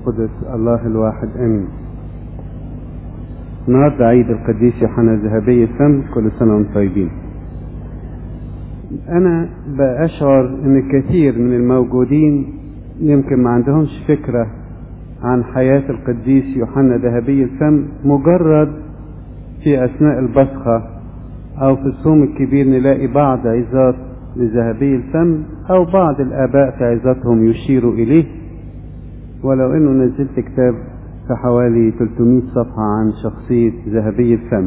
قدس الله الواحد امين النهارده عيد القديس يوحنا الذهبي الفم كل سنه وانتم طيبين انا بأشعر ان كثير من الموجودين يمكن ما عندهمش فكره عن حياه القديس يوحنا ذهبي الفم مجرد في اثناء البصخه او في الصوم الكبير نلاقي بعض عظات لذهبي الفم او بعض الاباء في عظاتهم يشيروا اليه ولو انه نزلت كتاب في حوالي 300 صفحة عن شخصية ذهبي الفم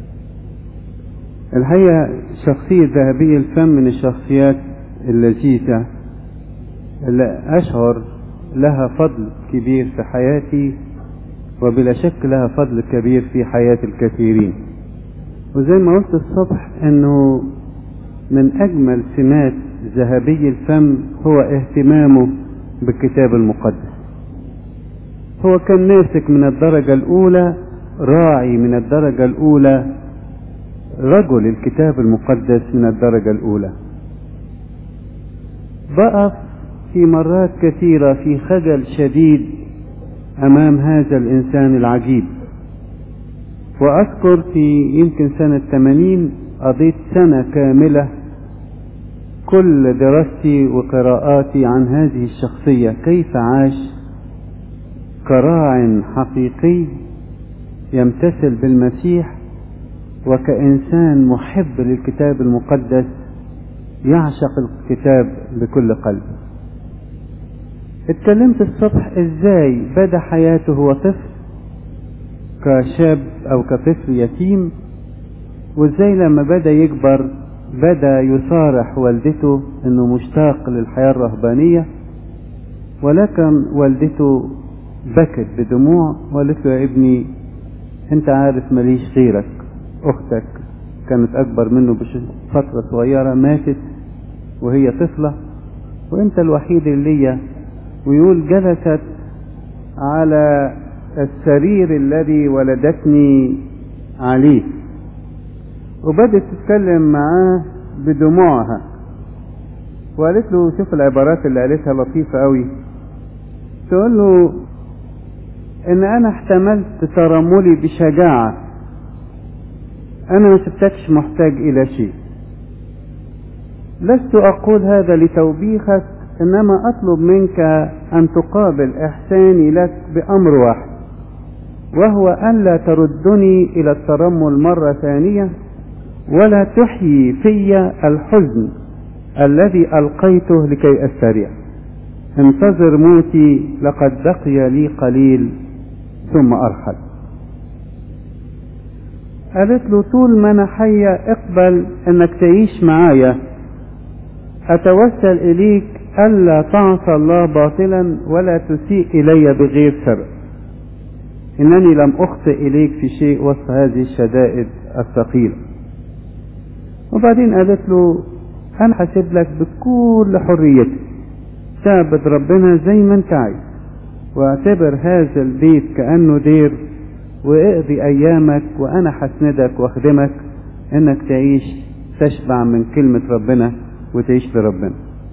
الحقيقة شخصية ذهبي الفم من الشخصيات اللذيذة اللي أشعر لها فضل كبير في حياتي وبلا شك لها فضل كبير في حياة الكثيرين وزي ما قلت الصبح انه من اجمل سمات ذهبي الفم هو اهتمامه بالكتاب المقدس هو كان ماسك من الدرجة الأولى راعي من الدرجة الأولى رجل الكتاب المقدس من الدرجة الأولى بقف في مرات كثيرة في خجل شديد أمام هذا الإنسان العجيب وأذكر في يمكن سنة 80 قضيت سنة كاملة كل دراستي وقراءاتي عن هذه الشخصية كيف عاش كراع حقيقي يمتثل بالمسيح وكإنسان محب للكتاب المقدس يعشق الكتاب بكل قلب اتكلمت الصبح ازاي بدا حياته هو طفل كشاب او كطفل يتيم وازاي لما بدا يكبر بدا يصارح والدته انه مشتاق للحياه الرهبانيه ولكن والدته بكت بدموع وقالت له يا ابني انت عارف ماليش غيرك اختك كانت اكبر منه بفترة صغيرة ماتت وهي طفلة وانت الوحيد اللي ليا ويقول جلست على السرير الذي ولدتني عليه وبدت تتكلم معاه بدموعها وقالت له شوف العبارات اللي قالتها لطيفة قوي تقول له ان انا احتملت ترملي بشجاعة انا ما سبتكش محتاج الى شيء لست اقول هذا لتوبيخك انما اطلب منك ان تقابل احساني لك بامر واحد وهو الا تردني الى الترمل مرة ثانية ولا تحيي في الحزن الذي القيته لكي استريح انتظر موتي لقد بقي لي قليل ثم ارحل قالت له طول ما انا حية اقبل انك تعيش معايا اتوسل اليك الا تعصى الله باطلا ولا تسيء الي بغير سبب انني لم اخطئ اليك في شيء وسط هذه الشدائد الثقيلة وبعدين قالت له انا حاسب لك بكل حريتك تعبد ربنا زي ما انت عايز واعتبر هذا البيت كأنه دير واقضي ايامك وانا حسندك واخدمك انك تعيش تشبع من كلمة ربنا وتعيش لربنا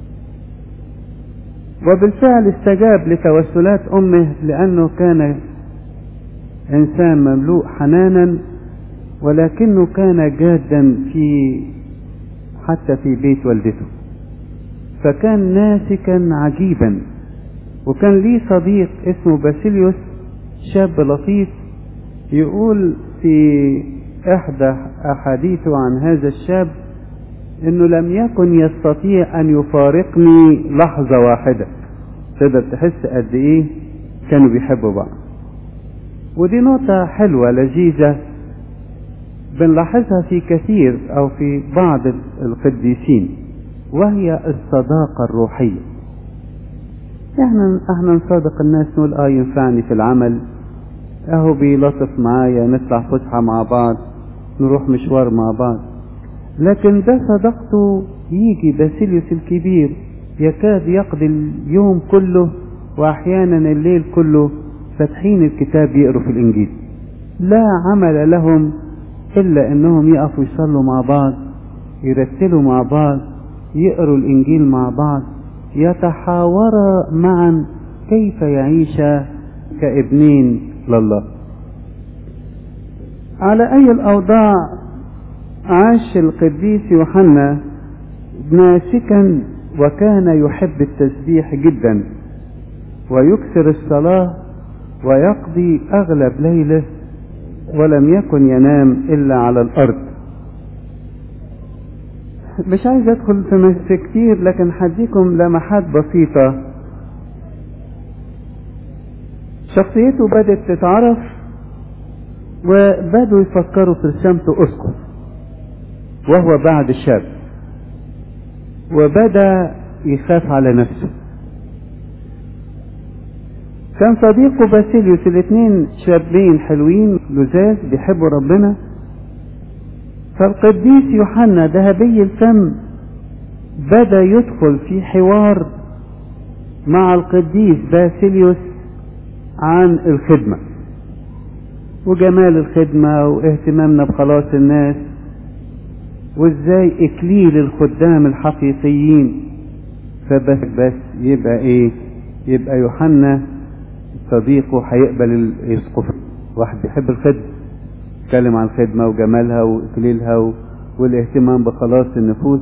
وبالفعل استجاب لتوسلات امه لانه كان انسان مملوء حنانا ولكنه كان جادا في حتى في بيت والدته فكان ناسكا عجيبا وكان ليه صديق اسمه باسيليوس شاب لطيف يقول في احدى احاديثه عن هذا الشاب انه لم يكن يستطيع ان يفارقني لحظة واحدة تقدر تحس قد ايه كانوا بيحبوا بعض ودي نقطة حلوة لذيذة بنلاحظها في كثير او في بعض القديسين وهي الصداقة الروحية احنا احنا نصادق الناس نقول اه ينفعني في العمل اهو بيلطف معايا نطلع فسحة مع بعض نروح مشوار مع بعض لكن ده صداقته يجي باسيليوس الكبير يكاد يقضي اليوم كله واحيانا الليل كله فاتحين الكتاب يقروا في الانجيل لا عمل لهم الا انهم يقفوا يصلوا مع بعض يرتلوا مع بعض يقروا الانجيل مع بعض يتحاورا معا كيف يعيش كابنين لله على أي الأوضاع عاش القديس يوحنا ناسكا وكان يحب التسبيح جدا ويكثر الصلاة ويقضي أغلب ليله ولم يكن ينام إلا على الأرض مش عايز أدخل في كتير لكن هديكم لمحات بسيطة شخصيته بدأت تتعرف وبدوا يفكروا في رسامته أسقف وهو بعد شاب وبدأ يخاف على نفسه كان صديقه باسيليوس الاثنين شابين حلوين لزاز بيحبوا ربنا فالقديس يوحنا ذهبي الفم بدا يدخل في حوار مع القديس باسيليوس عن الخدمة وجمال الخدمة واهتمامنا بخلاص الناس وازاي اكليل الخدام الحقيقيين فبس بس يبقى ايه يبقى يوحنا صديقه هيقبل الاسقف واحد بيحب الخدمة يتكلم عن الخدمة وجمالها واكليلها والاهتمام بخلاص النفوس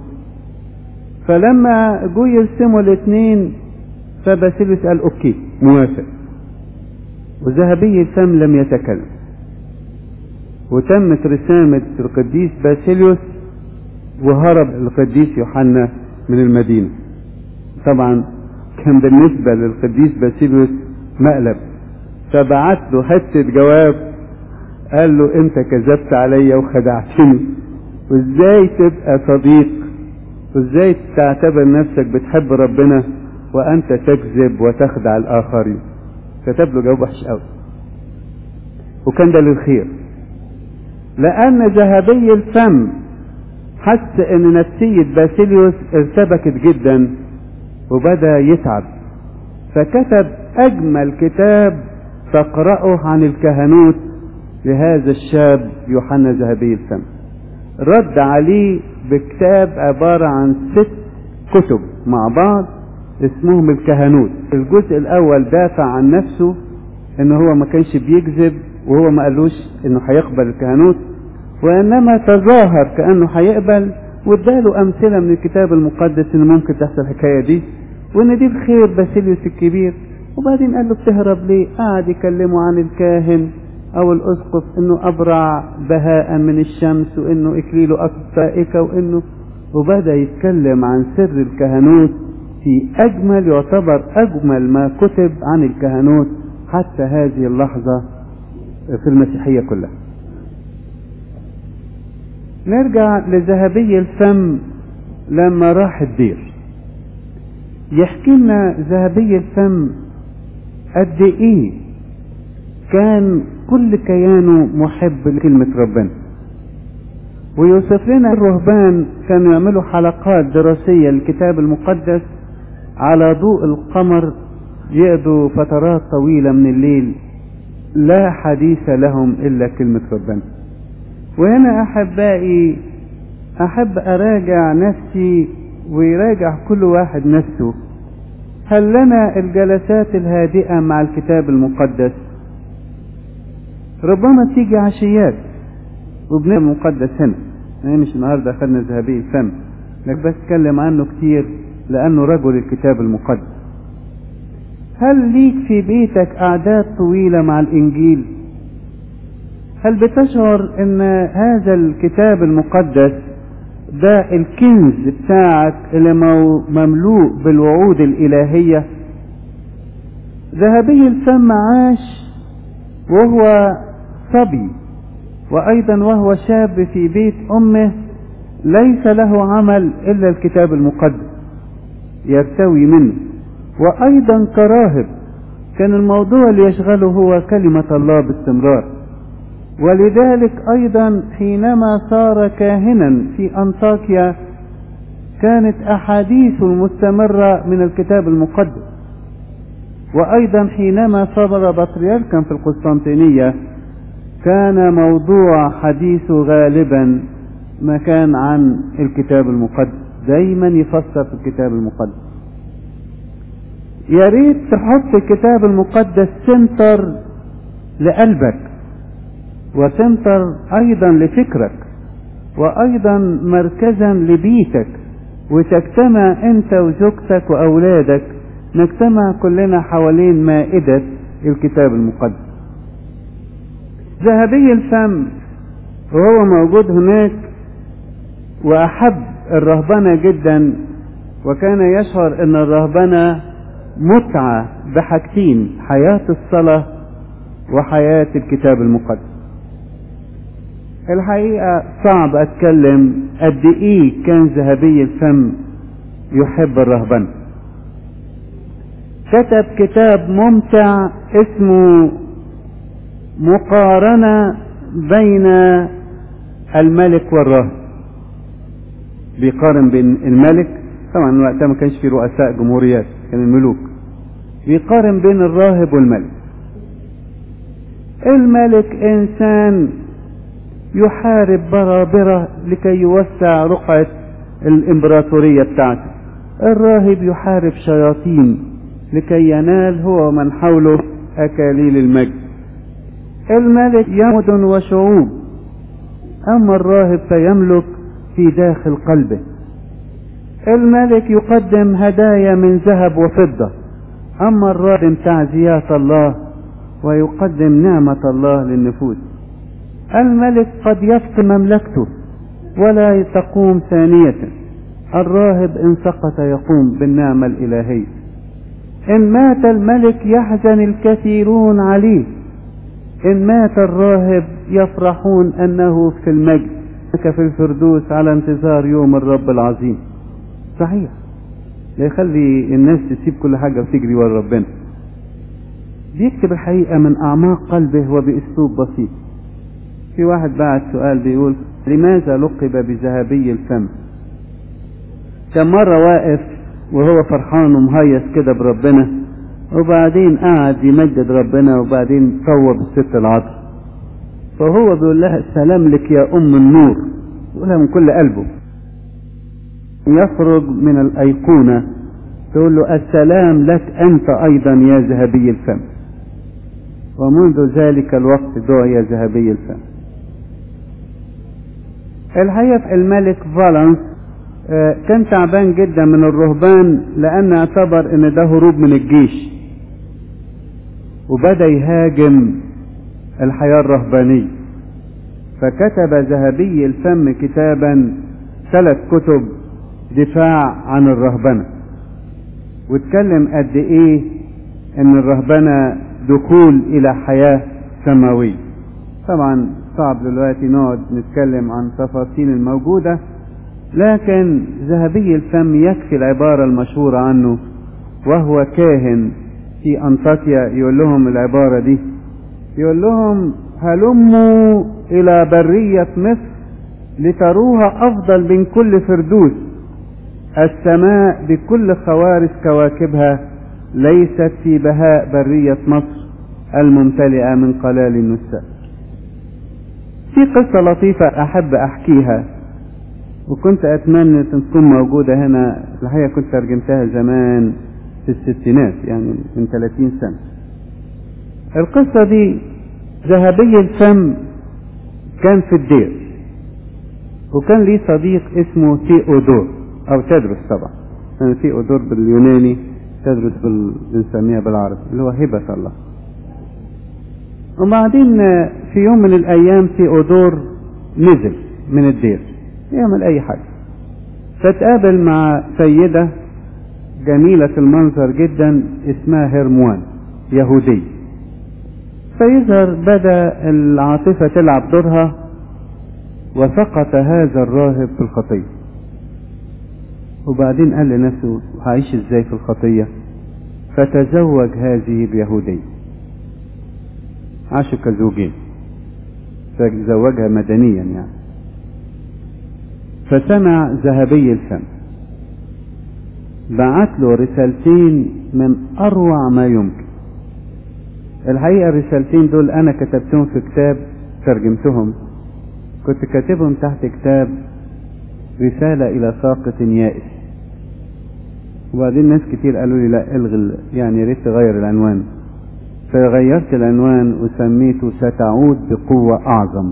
فلما جو يرسموا الاثنين فباسيليوس قال اوكي موافق وذهبي الفم لم يتكلم وتمت رسامة القديس باسيليوس وهرب القديس يوحنا من المدينة طبعا كان بالنسبة للقديس باسيليوس مقلب فبعت له حتة جواب قال له انت كذبت عليا وخدعتني وازاي تبقى صديق وازاي تعتبر نفسك بتحب ربنا وانت تكذب وتخدع الاخرين كتب له جواب وحش قوي وكان ده للخير لان ذهبي الفم حس ان نفسية باسيليوس ارتبكت جدا وبدأ يتعب فكتب اجمل كتاب تقرأه عن الكهنوت لهذا الشاب يوحنا ذهبي الفم رد عليه بكتاب عبارة عن ست كتب مع بعض اسمهم الكهنوت الجزء الاول دافع عن نفسه ان هو ما كانش بيكذب وهو ما قالوش انه هيقبل الكهنوت وانما تظاهر كانه هيقبل واداله امثله من الكتاب المقدس ان ممكن تحصل الحكايه دي وان دي الخير باسيليوس الكبير وبعدين قال له بتهرب ليه قعد يكلمه عن الكاهن او الاسقف انه ابرع بهاء من الشمس وانه اكليله اكفائك وانه وبدا يتكلم عن سر الكهنوت في اجمل يعتبر اجمل ما كتب عن الكهنوت حتى هذه اللحظه في المسيحيه كلها نرجع لذهبي الفم لما راح الدير يحكي لنا ذهبي الفم قد ايه كان كل كيانه محب لكلمة ربنا ويوصف لنا الرهبان كانوا يعملوا حلقات دراسية للكتاب المقدس على ضوء القمر يقضوا فترات طويلة من الليل لا حديث لهم إلا كلمة ربنا وهنا أحبائي أحب أراجع نفسي ويراجع كل واحد نفسه هل لنا الجلسات الهادئة مع الكتاب المقدس ربما تيجي عشيات وبناء المقدس هنا يعني مش النهارده اخذنا ذهبي الفم لكن بس اتكلم عنه كتير لانه رجل الكتاب المقدس هل ليك في بيتك اعداد طويله مع الانجيل هل بتشعر ان هذا الكتاب المقدس ده الكنز بتاعك اللي مملوء بالوعود الالهيه ذهبي الفم عاش وهو صبي وايضا وهو شاب في بيت امه ليس له عمل الا الكتاب المقدس يرتوي منه وايضا كراهب كان الموضوع اللي يشغله هو كلمه الله باستمرار ولذلك ايضا حينما صار كاهنا في انطاكيا كانت احاديثه المستمره من الكتاب المقدس وايضا حينما صبر بطريركا في القسطنطينيه كان موضوع حديثه غالبا ما كان عن الكتاب المقدس دايما يفسر في الكتاب المقدس يا ريت تحط الكتاب المقدس سنتر لقلبك وسنتر ايضا لفكرك وايضا مركزا لبيتك وتجتمع انت وزوجتك واولادك نجتمع كلنا حوالين مائدة الكتاب المقدس ذهبي الفم وهو موجود هناك واحب الرهبنة جدا وكان يشعر ان الرهبنة متعة بحاجتين حياة الصلاة وحياة الكتاب المقدس الحقيقة صعب اتكلم قد ايه كان ذهبي الفم يحب الرهبنة كتب كتاب ممتع اسمه مقارنة بين الملك والراهب بيقارن بين الملك طبعا وقتها ما كانش في رؤساء جمهوريات كان الملوك بيقارن بين الراهب والملك الملك انسان يحارب برابرة لكي يوسع رقعة الامبراطورية بتاعته الراهب يحارب شياطين لكي ينال هو ومن حوله اكاليل المجد الملك يمدن وشعوب اما الراهب فيملك في داخل قلبه الملك يقدم هدايا من ذهب وفضة اما الراهب تعزيات الله ويقدم نعمة الله للنفوس الملك قد يفقد مملكته ولا تقوم ثانية الراهب إن سقط يقوم بالنعمة الإلهية إن مات الملك يحزن الكثيرون عليه إن مات الراهب يفرحون أنه في المجد في الفردوس على انتظار يوم الرب العظيم صحيح لا يخلي الناس تسيب كل حاجة وتجري ورا ربنا بيكتب الحقيقة من أعماق قلبه وبأسلوب بسيط في واحد بعت سؤال بيقول لماذا لقب بذهبي الفم كان مرة واقف وهو فرحان ومهيص كده بربنا وبعدين قعد يمجد ربنا وبعدين صوب الست العذراء فهو بيقول لها السلام لك يا ام النور يقولها من كل قلبه يخرج من الايقونة تقول له السلام لك انت ايضا يا ذهبي الفم ومنذ ذلك الوقت دعي ذهبي الفم الحقيقة الملك فالنس كان تعبان جدا من الرهبان لان اعتبر ان ده هروب من الجيش وبدأ يهاجم الحياة الرهبانية فكتب ذهبي الفم كتابا ثلاث كتب دفاع عن الرهبنة واتكلم قد ايه ان الرهبنة دخول الى حياة سماوية طبعا صعب دلوقتي نقعد نتكلم عن تفاصيل الموجودة لكن ذهبي الفم يكفي العبارة المشهورة عنه وهو كاهن في أنطاكيا يقول لهم العبارة دي يقول لهم هلموا إلى برية مصر لتروها أفضل من كل فردوس السماء بكل خوارث كواكبها ليست في بهاء برية مصر الممتلئة من قلال النساء في قصة لطيفة أحب أحكيها وكنت أتمنى أن تكون موجودة هنا الحقيقة كنت ترجمتها زمان في الستينات يعني من 30 سنة القصة دي ذهبي الفم كان في الدير وكان ليه صديق اسمه تيودور او تدرس طبعا يعني تيودور باليوناني تدرس بال... بنسميها بالعربي اللي هو هبة الله وبعدين في يوم من الايام تيودور نزل من الدير يعمل اي حاجة فتقابل مع سيدة جميلة المنظر جدا اسمها هرموان يهودية فيظهر بدا العاطفة تلعب دورها وسقط هذا الراهب في الخطية وبعدين قال لنفسه هعيش ازاي في الخطية فتزوج هذه اليهودية عاشوا كزوجين فزوجها مدنيا يعني فسمع ذهبي الفم بعت له رسالتين من اروع ما يمكن الحقيقة الرسالتين دول انا كتبتهم في كتاب ترجمتهم كنت كاتبهم تحت كتاب رسالة الى ساقط يائس وبعدين ناس كتير قالوا لي لا الغي ال- يعني يا ريت تغير العنوان فغيرت العنوان وسميته ستعود بقوة أعظم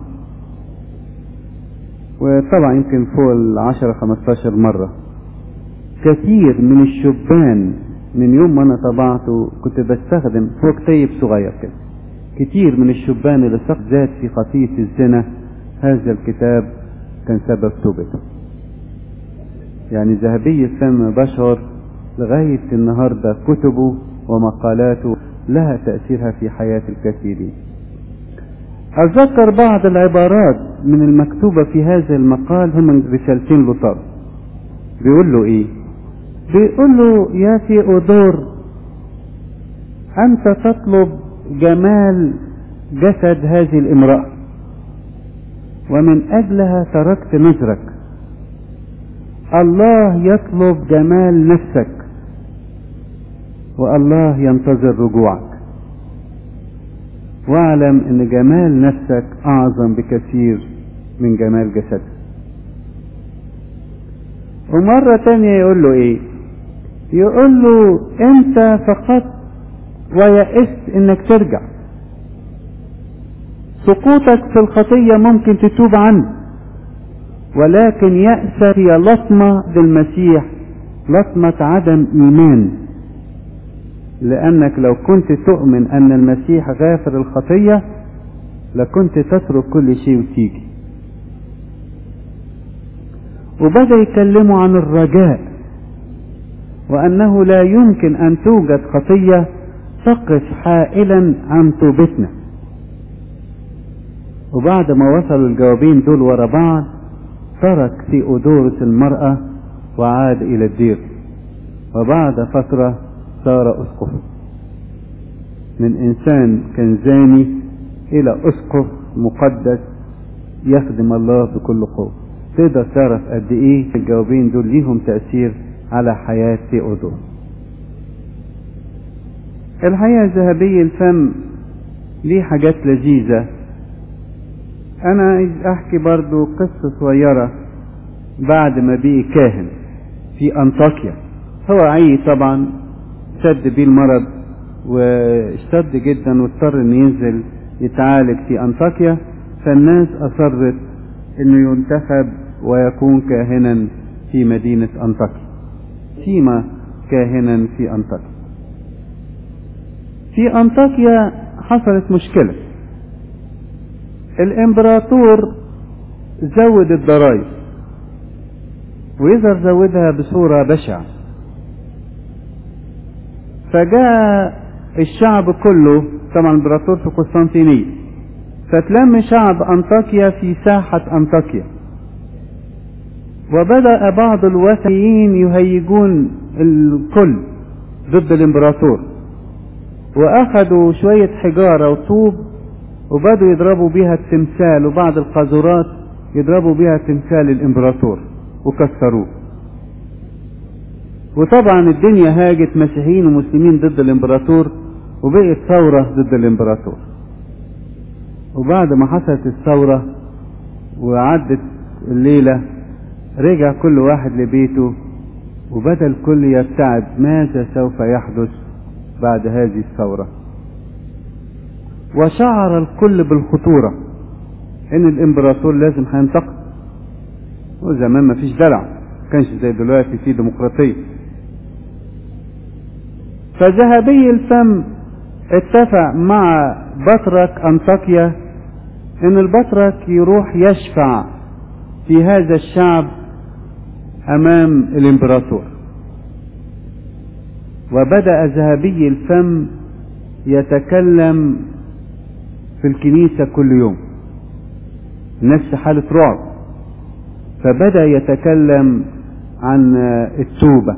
وطبعا يمكن فوق العشرة خمستاشر مرة كثير من الشبان من يوم ما انا طبعته كنت بستخدم فوق كتيب صغير كده كتير من الشبان اللي سقط ذات في خطية الزنا هذا الكتاب كان سبب توبته يعني ذهبي الفم بشر لغاية النهاردة كتبه ومقالاته لها تأثيرها في حياة الكثيرين أتذكر بعض العبارات من المكتوبة في هذا المقال هم رسالتين لطاف بيقول له إيه بيقول له يا ثيودور أنت تطلب جمال جسد هذه الامرأة ومن أجلها تركت نذرك الله يطلب جمال نفسك والله ينتظر رجوعك واعلم ان جمال نفسك اعظم بكثير من جمال جسدك ومرة تانية يقول له ايه يقول له انت فقط ويئست انك ترجع سقوطك في الخطية ممكن تتوب عنه ولكن يأسر هي لطمة بالمسيح لطمة عدم إيمان لأنك لو كنت تؤمن أن المسيح غافر الخطية لكنت تترك كل شيء وتيجي وبدأ يكلموا عن الرجاء وأنه لا يمكن أن توجد خطية تقف حائلا عن توبتنا وبعد ما وصلوا الجوابين دول ورا بعض ترك ثيودورس المرأة وعاد إلى الدير وبعد فترة صار أسقف من إنسان كان زاني إلى أسقف مقدس يخدم الله بكل قوة تقدر تعرف قد إيه الجوابين دول ليهم تأثير على حياة ثيودور الحقيقة ذهبي الفم ليه حاجات لذيذة أنا عايز أحكي برضو قصة صغيرة بعد ما بقي كاهن في أنطاكيا هو عي طبعا شد بيه المرض واشتد جدا واضطر انه ينزل يتعالج في أنطاكيا فالناس أصرت انه ينتخب ويكون كاهنا في مدينة أنطاكيا سيما كاهنا في أنطاكيا في أنطاكيا حصلت مشكلة الإمبراطور زود الضرائب ويظهر زودها بصورة بشعة فجاء الشعب كله طبعا الإمبراطور في قسطنطينية فتلم شعب أنطاكيا في ساحة أنطاكيا وبدأ بعض الوثنيين يهيجون الكل ضد الإمبراطور وأخذوا شوية حجارة وطوب وبدوا يضربوا بها التمثال وبعض القاذورات يضربوا بها تمثال الامبراطور وكسروه وطبعا الدنيا هاجت مسيحيين ومسلمين ضد الامبراطور وبقت ثورة ضد الامبراطور وبعد ما حصلت الثورة وعدت الليلة رجع كل واحد لبيته وبدأ الكل يبتعد ماذا سوف يحدث بعد هذه الثورة وشعر الكل بالخطورة ان الامبراطور لازم هينتقم وزمان ما فيش دلع كانش زي دلوقتي في ديمقراطية فذهبي الفم اتفق مع بطرك انطاكيا ان البطرك يروح يشفع في هذا الشعب امام الامبراطور وبدأ ذهبي الفم يتكلم في الكنيسة كل يوم الناس في حالة رعب فبدأ يتكلم عن التوبة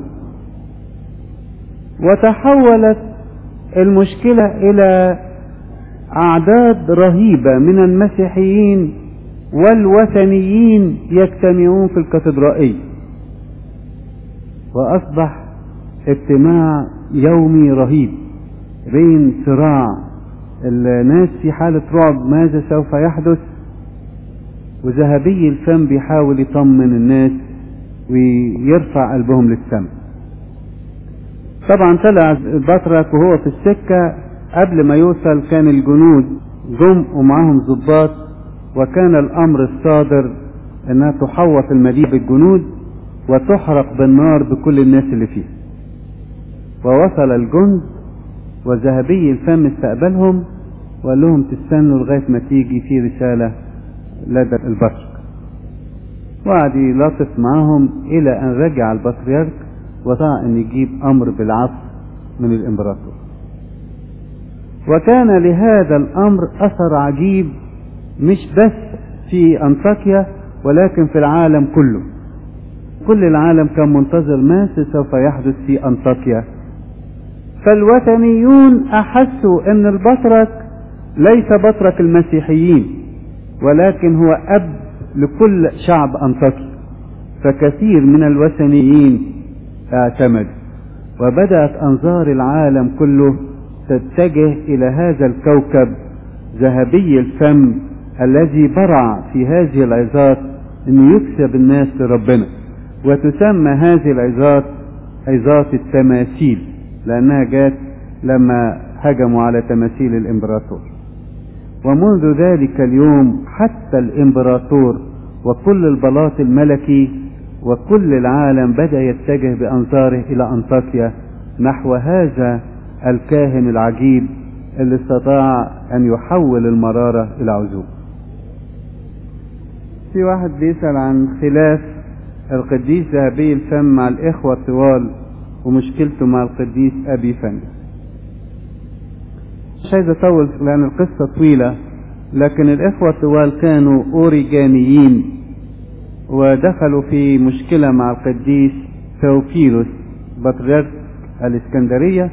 وتحولت المشكلة إلى أعداد رهيبة من المسيحيين والوثنيين يجتمعون في الكاتدرائية وأصبح اجتماع يومي رهيب بين صراع الناس في حالة رعب ماذا سوف يحدث وذهبي الفم بيحاول يطمن الناس ويرفع قلبهم للسماء طبعا طلع البطرك وهو في السكة قبل ما يوصل كان الجنود جم ومعاهم ضباط وكان الأمر الصادر أنها تحوط المدينة بالجنود وتحرق بالنار بكل الناس اللي فيها ووصل الجند وذهبي الفم استقبلهم وقال لهم تستنوا لغاية ما تيجي في رسالة لدى البطرك وقعد يلاطف معاهم إلى أن رجع البطريرك وطاع أن يجيب أمر بالعفو من الإمبراطور وكان لهذا الأمر أثر عجيب مش بس في أنطاكيا ولكن في العالم كله كل العالم كان منتظر ما سوف يحدث في أنطاكيا فالوثنيون أحسوا أن البطرك ليس بطرك المسيحيين ولكن هو أب لكل شعب أنطاكيا فكثير من الوثنيين اعتمدوا وبدأت أنظار العالم كله تتجه إلى هذا الكوكب ذهبي الفم الذي برع في هذه العظات أن يكسب الناس لربنا وتسمى هذه العظات عظات التماثيل لأنها جات لما هجموا على تماثيل الإمبراطور ومنذ ذلك اليوم حتى الإمبراطور وكل البلاط الملكي وكل العالم بدأ يتجه بأنظاره إلى أنطاكيا نحو هذا الكاهن العجيب اللي استطاع أن يحول المرارة إلى عزوب في واحد بيسأل عن خلاف القديس ذهبي الفم مع الإخوة الطوال ومشكلته مع القديس أبي فن مش عايز أطول لأن القصة طويلة لكن الإخوة الطوال كانوا أوريجانيين ودخلوا في مشكلة مع القديس ثوفيلوس بطريرك الإسكندرية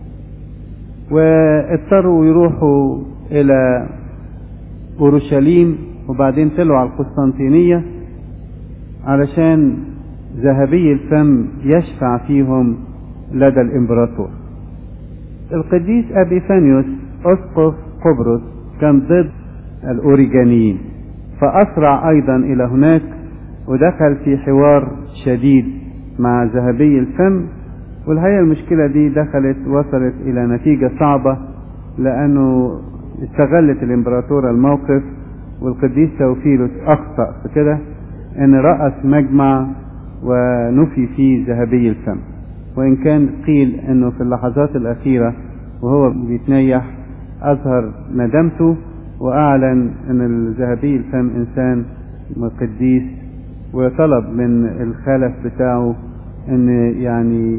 واضطروا يروحوا إلى أورشليم وبعدين طلعوا على القسطنطينية علشان ذهبي الفم يشفع فيهم لدى الإمبراطور القديس أبيفانيوس أسقف قبرص كان ضد الأوريجانيين فأسرع أيضا إلى هناك ودخل في حوار شديد مع ذهبي الفم والحقيقة المشكلة دي دخلت وصلت إلى نتيجة صعبة لأنه استغلت الإمبراطورة الموقف والقديس توفيلوس أخطأ في كده أن رأس مجمع ونفي فيه ذهبي الفم وإن كان قيل أنه في اللحظات الأخيرة وهو بيتنيح أظهر ندمته وأعلن أن الذهبي الفم إنسان قديس وطلب من الخلف بتاعه أن يعني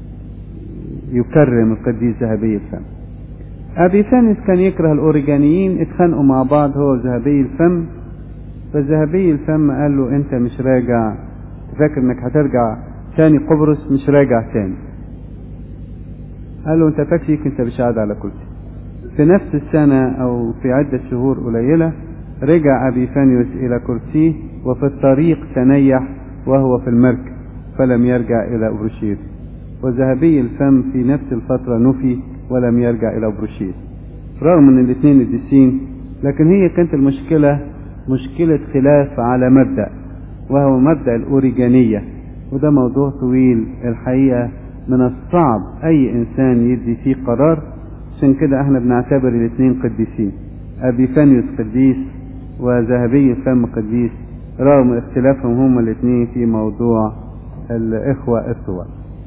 يكرم القديس ذهبي الفم أبي فانس كان يكره الأوريجانيين اتخانقوا مع بعض هو ذهبي الفم فذهبي الفم قال له أنت مش راجع فاكر إنك هترجع تاني قبرص مش راجع تاني قال له أنت فاكر أنت مش قاعد على كرسي في نفس السنة أو في عدة شهور قليلة رجع أبي فانيوس إلى كرسيه وفي الطريق تنيح وهو في المركب فلم يرجع إلى أبروشير وذهبي الفم في نفس الفترة نفي ولم يرجع إلى أبروشير رغم أن الاثنين قديسين لكن هي كانت المشكلة مشكلة خلاف على مبدأ وهو مبدأ الأوريجانية وده موضوع طويل الحقيقة من الصعب أي إنسان يدي فيه قرار عشان كده احنا بنعتبر الاثنين قديسين أبي فانيوس قديس وذهبي الفم قديس رغم اختلافهم هما الاثنين في موضوع الإخوة الصور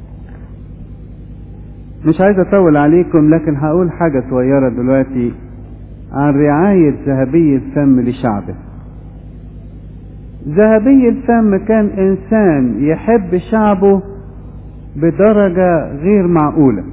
مش عايز أطول عليكم لكن هقول حاجة صغيرة دلوقتي عن رعاية ذهبي الفم لشعبه ذهبي الفم كان إنسان يحب شعبه بدرجة غير معقولة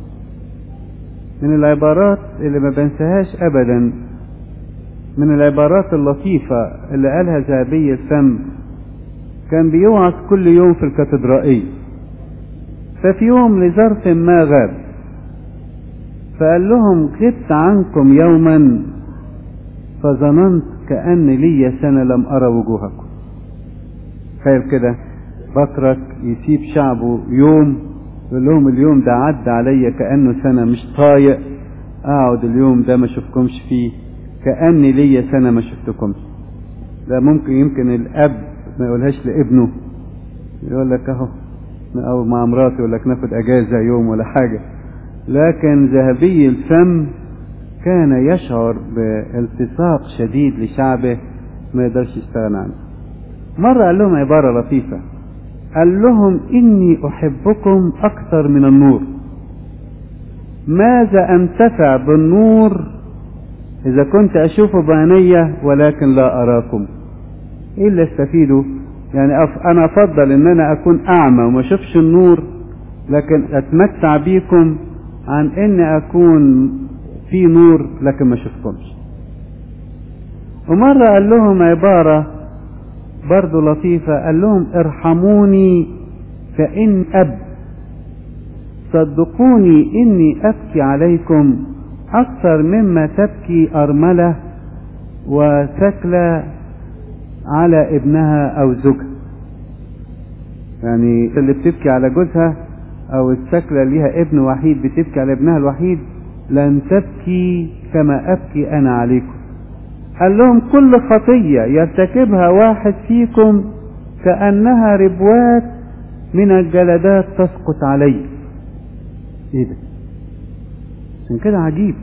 من العبارات اللي ما بنساهاش أبدا من العبارات اللطيفة اللي قالها ذهبي الفم كان بيوعظ كل يوم في الكاتدرائية ففي يوم لظرف ما غاب فقال لهم غبت عنكم يوما فظننت كأن لي سنة لم أرى وجوهكم تخيل كده بطرك يسيب شعبه يوم يقول لهم اليوم ده عدى عليا كأنه سنة مش طايق أقعد اليوم ده ما أشوفكمش فيه كأني ليا سنة ما شفتكمش ده ممكن يمكن الأب ما يقولهاش لابنه يقول لك أهو او مع مراتي ولا ناخد اجازة يوم ولا حاجة لكن ذهبي الفم كان يشعر بالتصاق شديد لشعبه ما يقدرش يستغنى عنه مرة قال لهم عبارة لطيفة قال لهم إني أحبكم أكثر من النور ماذا أنتفع بالنور إذا كنت أشوفه بعيني ولكن لا أراكم إيه اللي استفيده يعني أف... أنا أفضل إن أنا أكون أعمى وما أشوفش النور لكن أتمتع بيكم عن إني أكون في نور لكن ما أشوفكمش ومرة قال لهم عبارة برضو لطيفة قال لهم ارحموني فإن أب صدقوني إني أبكي عليكم أكثر مما تبكي أرملة وثكلة على ابنها أو زوجها يعني اللي بتبكي على جوزها أو الثكلة ليها ابن وحيد بتبكي على ابنها الوحيد لن تبكي كما أبكي أنا عليكم قال لهم كل خطية يرتكبها واحد فيكم كأنها ربوات من الجلدات تسقط عليه ايه ده عشان كده عجيب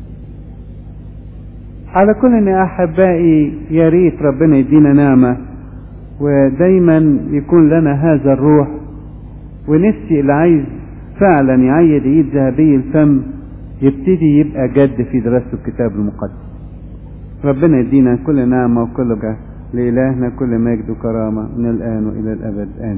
على كل ان احبائي يا ريت ربنا يدينا نعمة ودايما يكون لنا هذا الروح ونفسي اللي عايز فعلا يعيد ايد ذهبي الفم يبتدي يبقى جد في دراسة الكتاب المقدس ربنا يدينا كل نعمة وكل جهد لإلهنا كل مجد وكرامة من الآن وإلى الأبد آمين